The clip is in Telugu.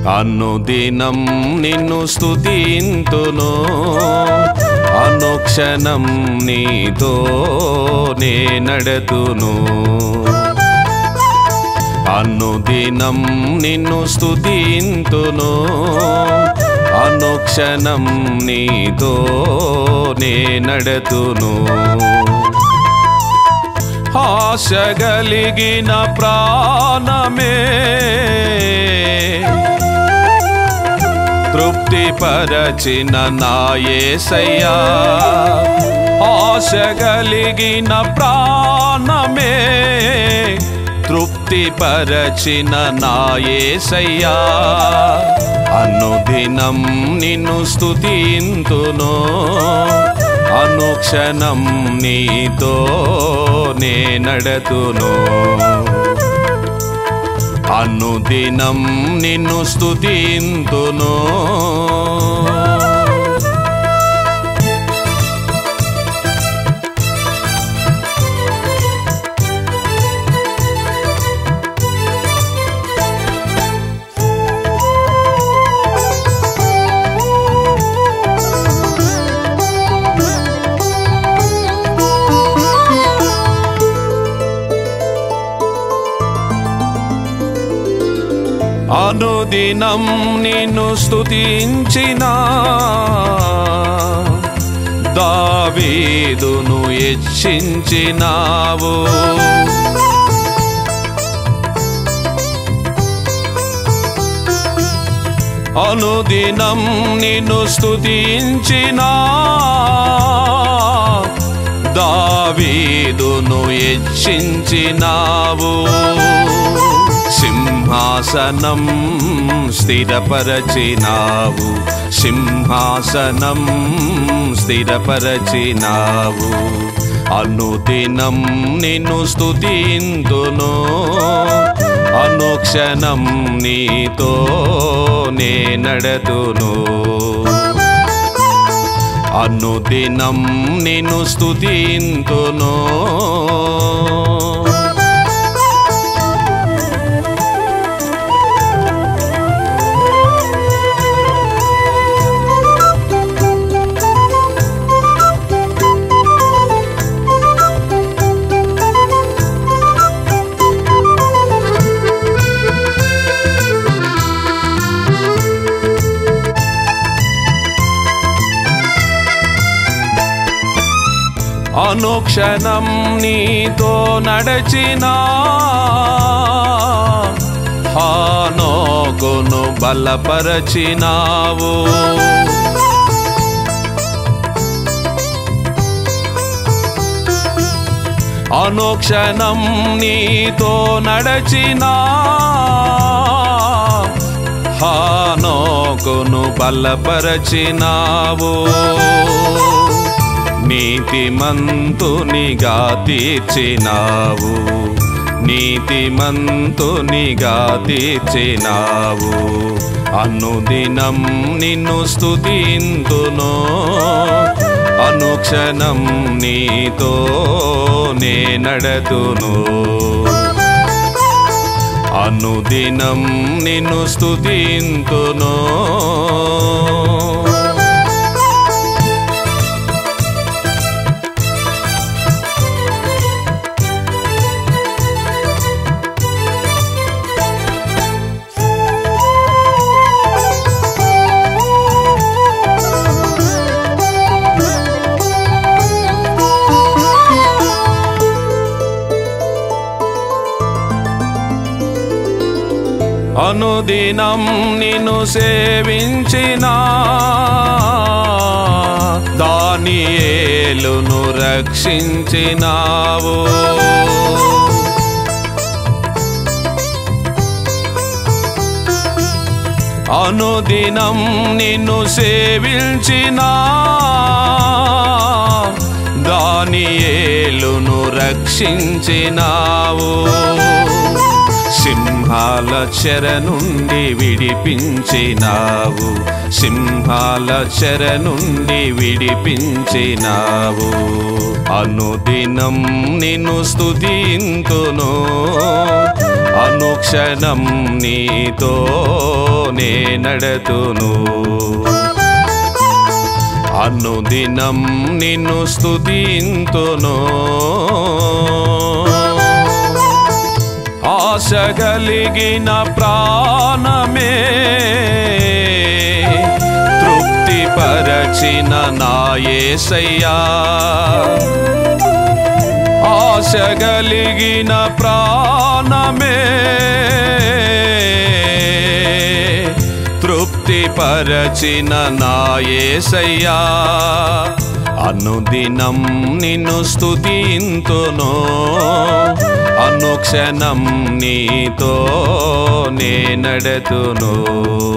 అనుదినం నిన్ను స్తుతింతును అనుక్షణం నీతో నే నడతును అనుదినం నిన్ను స్తుతింతును అనుక్షణం నీతో నే నడతును ఆశ కలిగిన ప్రాణమే తృప్తిపరచిన నాయసయ్యా ఆశ కలిగిన ప్రాణమే తృప్తిపరచిన నాయసయ్యా అనుదినం నిన్ను స్తుతింతును అనుక్షణం నీతో నే నడతును అనుదినం నిన్ను స్తుతింతును అనుదినం నిన్ను స్తుతించిన దావీదును హెచ్చించినావు అనుదినం నిన్ను స్తుతించిన దావీదును హెచ్చించినావు సింహాసనం స్థిరపరచినావు సింహాసనం స్థిరపరచినావు అనుదినం నిన్ను స్తుతింతును అనుక్షణం నీతో నే నడతును అనుదినం నిన్ను స్తుతింతును అనుక్షణం నీతో నడచిన హానోకును బలపరచినావు అనుక్షణం నీతో నడచిన హానోకును బలపరచినావు నీతిమంతునిగా తీర్చినావు నీతిమంతునిగా తీర్చినావు అనుదినం నిన్ను స్తుతింతును అనుక్షణం నీతో నే నడతును అనుదినం నిన్ను స్తుతింతును అనుదినం నిన్ను సేవించిన దానియేలును రక్షించినావు అనుదినం నిన్ను సేవించిన దానియేలును రక్షించినావు సింహాల చెర నుండి విడిపించినావు సింహాల చెర నుండి విడిపించినావు అనుదినం నిన్ను స్తుతింతును అనుక్షణం నీతో నే నడతును అనుదినం నిన్ను స్తుతింతును ఆశ కలిగిన ప్రాణమే తృప్తి పరచిన నాయసయ్యా ఆశ కలిగిన ప్రాణమే తృప్తి పరచిన నాయసయ్యా అనుదినం నిన్ను స్తుతింతును అనుక్షణం నీతో నే నడతును